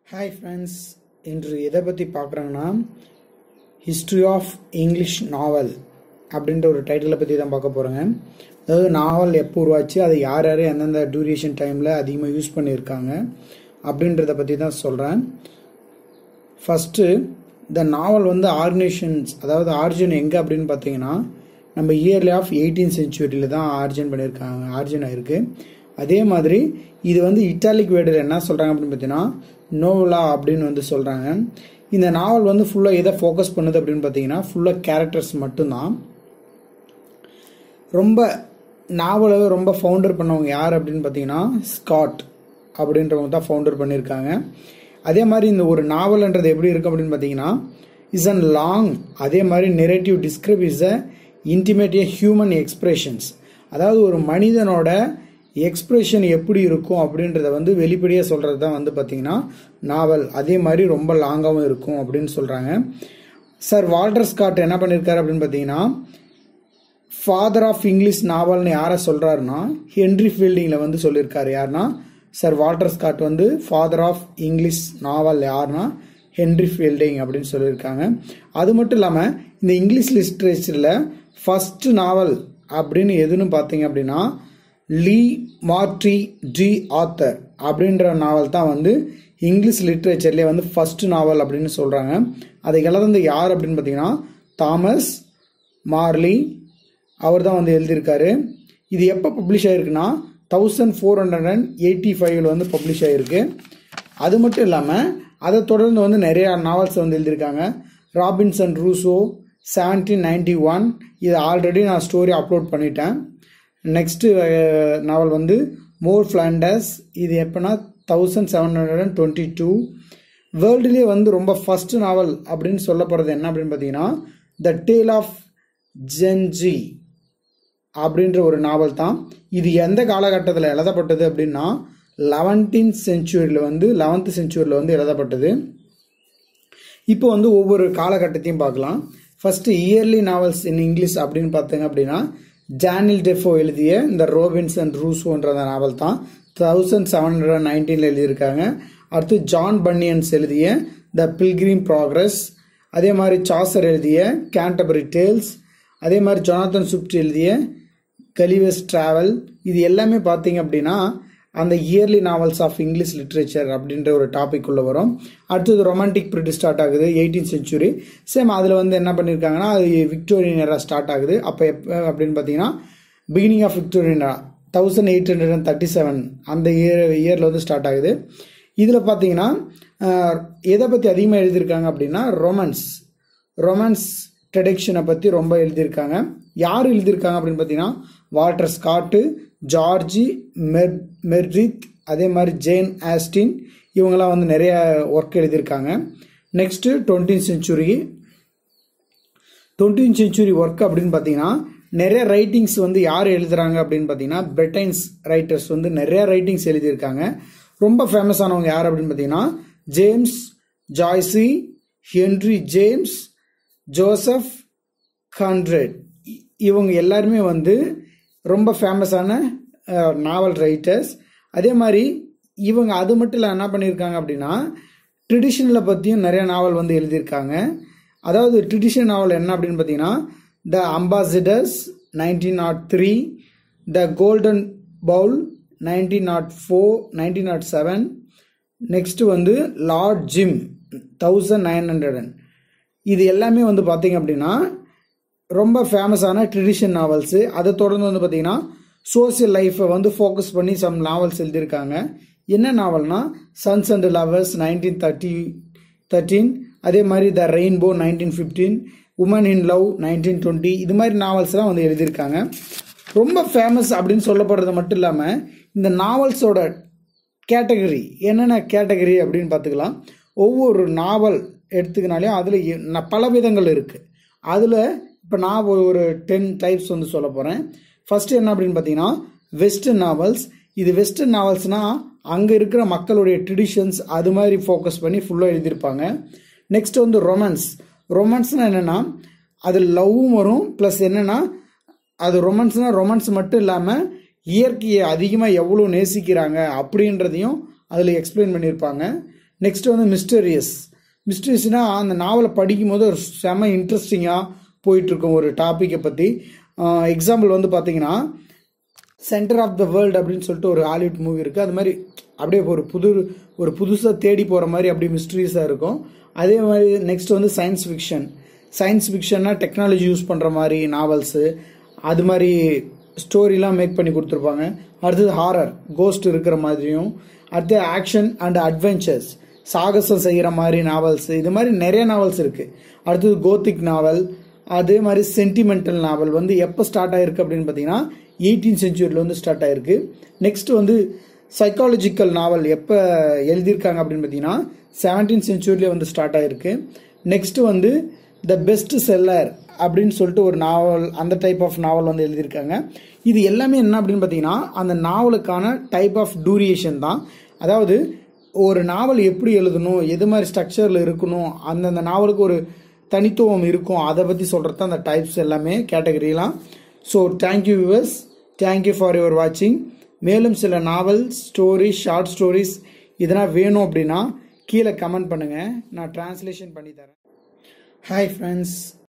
hi friends இன்று எதை பற்றி பார்க்குறாங்கன்னா ஹிஸ்ட்ரி ஆஃப் இங்கிலீஷ் நாவல் அப்படின்ற ஒரு டைட்டிலை பற்றி தான் பார்க்க போகிறோங்க அதாவது நாவல் எப்போ உருவாச்சு அதை யார் யார் எந்தெந்த டியூரேஷன் டைமில் அதிகமாக யூஸ் பண்ணியிருக்காங்க அப்படின்றத பற்றி தான் சொல்கிறேன் ஃபஸ்ட்டு இந்த நாவல் வந்து ஆர்கனைசேஷன்ஸ் அதாவது ஆரிஜின் எங்கே அப்படின்னு பார்த்தீங்கன்னா நம்ம இயர்லி ஆஃப் எயிட்டீன் செஞ்சுரியில் தான் ஆரிஜின் பண்ணியிருக்காங்க ஆரிஜின் ஆயிருக்கு அதே மாதிரி இது வந்து இட்டாலிக் வேர்டில் என்ன சொல்கிறாங்க அப்படின்னு பார்த்தீங்கன்னா நோவலா அப்படின்னு வந்து சொல்கிறாங்க இந்த நாவல் வந்து ஃபுல்லாக எதை ஃபோக்கஸ் பண்ணுது அப்படின்னு பார்த்தீங்கன்னா ஃபுல்லாக கேரக்டர்ஸ் மட்டும்தான் ரொம்ப நாவலை ரொம்ப ஃபவுண்டர் பண்ணவங்க யார் அப்படின்னு பார்த்தீங்கன்னா ஸ்காட் அப்படின்றவங்க தான் ஃபவுண்டர் பண்ணியிருக்காங்க அதே மாதிரி இந்த ஒரு நாவல்ன்றது எப்படி இருக்கு அப்படின்னு பார்த்தீங்கன்னா இஸ் அன் லாங் அதே மாதிரி narrative describe is a intimate human expressions அதாவது ஒரு மனிதனோட எக்ஸ்பிரஷன் எப்படி இருக்கும் அப்படின்றத வந்து வெளிப்படையாக சொல்கிறது தான் வந்து பார்த்தீங்கன்னா நாவல் அதே மாதிரி ரொம்ப லாங்காகவும் இருக்கும் அப்படின்னு சொல்கிறாங்க சார் வால்டர் ஸ்காட் என்ன பண்ணியிருக்காரு அப்படின்னு பார்த்தீங்கன்னா ஃபாதர் ஆஃப் இங்கிலீஷ் நாவல்னு யாரை சொல்கிறாருன்னா ஹென்ரி ஃபீல்டிங்கில் வந்து சொல்லியிருக்காரு யாருன்னா சார் வால்டர் ஸ்காட் வந்து ஃபாதர் ஆஃப் இங்கிலீஷ் நாவல் யாருன்னா ஹென்ரி ஃபீல்டிங் அப்படின்னு சொல்லியிருக்காங்க அது மட்டும் இல்லாமல் இந்த இங்கிலீஷ் லிட்ரேச்சரில் ஃபஸ்ட்டு நாவல் அப்படின்னு எதுன்னு பார்த்தீங்க அப்படின்னா லீ மார்டி டி ஆத்தர் அப்படின்ற நாவல் தான் வந்து இங்கிலீஷ் லிட்ரேச்சர்லேயே வந்து ஃபர்ஸ்ட் நாவல் அப்படின்னு சொல்கிறாங்க அதை எழுதுனது யார் அப்படின்னு பார்த்தீங்கன்னா தாமஸ் மார்லி அவர் தான் வந்து எழுதியிருக்காரு இது எப்போ பப்ளிஷ் ஆகிருக்குன்னா thousand four hundred and eighty ஃபைவ்ல வந்து பப்ளிஷ் ஆகிருக்கு அது மட்டும் இல்லாமல் அதை தொடர்ந்து வந்து நிறையா நாவல்ஸ் வந்து எழுதியிருக்காங்க Robinson Crusoe seventeen ninety one இது ஆல்ரெடி நான் ஸ்டோரி அப்லோட் பண்ணிட்டேன் நெக்ஸ்ட்டு நாவல் வந்து மோர் ஃப்ளாண்டஸ் இது எப்போனா thousand seven hundred and twenty two வேர்ல்டுலேயே வந்து ரொம்ப ஃபஸ்ட் நாவல் அப்படின்னு சொல்லப்படுறது என்ன அப்படின்னு பார்த்தீங்கன்னா த டேல் ஆஃப் ஜென்ஜி அப்படின்ற ஒரு நாவல் தான் இது எந்த காலகட்டத்தில் எழுதப்பட்டது அப்படின்னா லெவன்டீன் செஞ்சுரியில் வந்து லெவன்த் செஞ்சுரியில் வந்து எழுதப்பட்டது இப்போ வந்து ஒவ்வொரு காலகட்டத்தையும் பார்க்கலாம் first early novels in English அப்படின்னு பார்த்தீங்க அப்படின்னா ஜானில் டெஃபோ எழுதிய இந்த ரோபின்ஸ் அண்ட் ரூசோன்ற நாவல் தான் தௌசண்ட் செவன் ஹண்ட்ரட் நைன்டீனில் எழுதியிருக்காங்க அடுத்து ஜான் பன்னியன்ஸ் எழுதிய த பில்கிரீம் ப்ராக்ரஸ் அதே மாதிரி சாசர் எழுதிய கேண்டபரி டேல்ஸ் அதே மாதிரி ஜொனாத்தன் சுப்ட் எழுதிய கலிவஸ் டிராவல் இது எல்லாமே பார்த்தீங்க அப்படின்னா அந்த early novels of English literature அப்படின்ற ஒரு டாபிக் உள்ள வரும் அடுத்தது ரொமான்டிக் பீரியட் ஸ்டார்ட் ஆகுது எயிட்டீன் செஞ்சுரி சேம் அதில் வந்து என்ன பண்ணியிருக்காங்கன்னா அது விக்டோரியன் எரா ஸ்டார்ட் ஆகுது அப்போ எப்போ அப்படின்னு பார்த்தீங்கன்னா beginning of Victorian thousand eight hundred and thirty seven அந்த இயர் இயரில் வந்து ஸ்டார்ட் ஆகுது இதில் பார்த்தீங்கன்னா எதை பற்றி அதிகமாக எழுதியிருக்காங்க அப்படின்னா ரொமான்ஸ் ரொமான்ஸ் ட்ரெடிக்ஷனை பற்றி ரொம்ப எழுதியிருக்காங்க யார் எழுதியிருக்காங்க அப்படின்னு பார்த்தீங்கன்னா வால்டர் ஸ்காட்டு ஜார்ஜி மெர் மெர்ரித் அதே மாதிரி ஜேன் ஆஸ்டின் இவங்கெல்லாம் வந்து நிறைய ஒர்க் எழுதியிருக்காங்க next twentieth century twentieth century work அப்படின்னு பார்த்தீங்கன்னா நிறைய ரைட்டிங்ஸ் வந்து யார் எழுதுறாங்க அப்படின்னு பார்த்தீங்கன்னா பிரிட்டைன்ஸ் ரைட்டர்ஸ் வந்து நிறைய ரைட்டிங்ஸ் எழுதியிருக்காங்க ரொம்ப ஃபேமஸானவங்க யார் அப்படின்னு பார்த்தீங்கன்னா James Joyce Henry James Joseph Conrad இவங்க எல்லாருமே வந்து ரொம்ப ஃபேமஸான நாவல் ரைட்டர்ஸ் அதே மாதிரி இவங்க அது மட்டும் இல்லை என்ன பண்ணியிருக்காங்க அப்படின்னா ட்ரெடிஷனலை பற்றியும் நிறைய நாவல் வந்து எழுதியிருக்காங்க அதாவது ட்ரெடிஷனல் நாவல் என்ன அப்படின்னு பார்த்தீங்கன்னா the Ambassadors nineteen naught three the Golden Bowl nineteen naught four nineteen naught seven next வந்து Lord Jim thousand nine hundred இது எல்லாமே வந்து பார்த்தீங்க அப்படின்னா ரொம்ப ஃபேமஸான ட்ரெடிஷன் நாவல்ஸு அதை தொடர்ந்து வந்து பார்த்தீங்கன்னா சோசியல் லைஃப்பை வந்து ஃபோக்கஸ் பண்ணி சம் நாவல்ஸ் எழுதியிருக்காங்க என்ன நாவல்னா Sons and Lovers nineteen thirty thirteen அதே மாதிரி the Rainbow nineteen fifteen Women in Love nineteen twenty இது மாதிரி நாவல்ஸ்லாம் வந்து எழுதியிருக்காங்க ரொம்ப ஃபேமஸ் அப்படின்னு சொல்லப்படுறது மட்டும் இல்லாமல் இந்த நாவல்ஸோட கேட்டகரி என்னென்ன கேட்டகரி அப்படின்னு பார்த்துக்கலாம் ஒவ்வொரு நாவல் எடுத்துக்கினாலையும் அதில் பல விதங்கள் இருக்குது அதில் இப்போ நான் ஒரு டென் டைப்ஸ் வந்து சொல்ல போகிறேன் ஃபர்ஸ்ட் என்ன அப்படின்னு பார்த்தீங்கன்னா வெஸ்டர்ன் நாவல்ஸ் இது வெஸ்டர்ன் நாவல்ஸ்னால் அங்கே இருக்கிற மக்களுடைய ட்ரெடிஷன்ஸ் அது மாதிரி ஃபோக்கஸ் பண்ணி ஃபுல்லாக எழுதியிருப்பாங்க நெக்ஸ்ட் வந்து ரொமான்ஸ் ரொமான்ஸ்னால் என்னென்னா அது லவ்வும் வரும் ப்ளஸ் என்னென்னா அது ரொமான்ஸ்னால் ரொமான்ஸ் மட்டும் இல்லாமல் இயற்கையை அதிகமாக எவ்வளோ நேசிக்கிறாங்க அப்படின்றதையும் அதில் எக்ஸ்பிளைன் பண்ணியிருப்பாங்க நெக்ஸ்ட் வந்து மிஸ்டரியஸ் மிஸ்டரியஸ்னா அந்த நாவலை படிக்கும் போது ஒரு செம இன்ட்ரெஸ்டிங்காக போயிட்டுருக்கும் ஒரு டாப்பிக்கை பற்றி எக்ஸாம்பிள் வந்து பார்த்தீங்கன்னா சென்டர் ஆஃப் த வேர்ல்டு அப்படின்னு சொல்லிட்டு ஒரு ஹாலிவுட் மூவி இருக்குது அது மாதிரி அப்படியே ஒரு புது ஒரு புதுசாக தேடி போகிற மாதிரி அப்படியே மிஸ்ட்ரீஸாக இருக்கும் அதே மாதிரி நெக்ஸ்ட் வந்து சயின்ஸ் ஃபிக்ஷன் சயின்ஸ் ஃபிக்ஷன்னா டெக்னாலஜி யூஸ் பண்ணுற மாதிரி நாவல்ஸு அது மாதிரி ஸ்டோரிலாம் மேக் பண்ணி கொடுத்துருப்பாங்க அடுத்தது ஹாரர் கோஸ்ட் இருக்கிற மாதிரியும் அடுத்து ஆக்ஷன் அண்ட் அட்வென்ச்சர்ஸ் சாகசம் செய்கிற மாதிரி நாவல்ஸ் இது மாதிரி நிறைய நாவல்ஸ் இருக்குது அடுத்தது கோத்திக் நாவல் அதே மாதிரி சென்டிமெண்டல் நாவல் வந்து எப்போ ஸ்டார்ட் ஆயிருக்கு அப்படின்னு பார்த்தீங்கன்னா எயிட்டீன் செஞ்சுரியில் வந்து ஸ்டார்ட் ஆயிருக்கு நெக்ஸ்ட் வந்து சைக்காலஜிக்கல் நாவல் எப்போ எழுதியிருக்காங்க அப்படின்னு பார்த்தீங்கன்னா செவன்டீன் செஞ்சுரியிலே வந்து ஸ்டார்ட் ஆயிருக்கு நெக்ஸ்ட் வந்து த பெஸ்ட் செல்லர் அப்படின்னு சொல்லிட்டு ஒரு நாவல் அந்த டைப் ஆஃப் நாவல் வந்து எழுதியிருக்காங்க இது எல்லாமே என்ன அப்படின்னு பார்த்தீங்கன்னா அந்த நாவலுக்கான டைப் ஆஃப் டூரியேஷன் தான் அதாவது ஒரு நாவல் எப்படி எழுதணும் எது மாதிரி ஸ்ட்ரக்சரில் இருக்கணும் அந்தந்த நாவலுக்கு ஒரு தனித்துவம் இருக்கும் அதை பற்றி சொல்கிறது தான் அந்த டைப்ஸ் எல்லாமே கேட்டகரியெலாம் so thank you viewers thank you for your வாட்சிங் மேலும் சில நாவல் ஸ்டோரிஸ் ஷார்ட் ஸ்டோரிஸ் இதெல்லாம் வேணும் அப்படின்னா கீழே கமெண்ட் பண்ணுங்கள் நான் டிரான்ஸ்லேஷன் பண்ணி தரேன் ஹாய் ஃப்ரெண்ட்ஸ்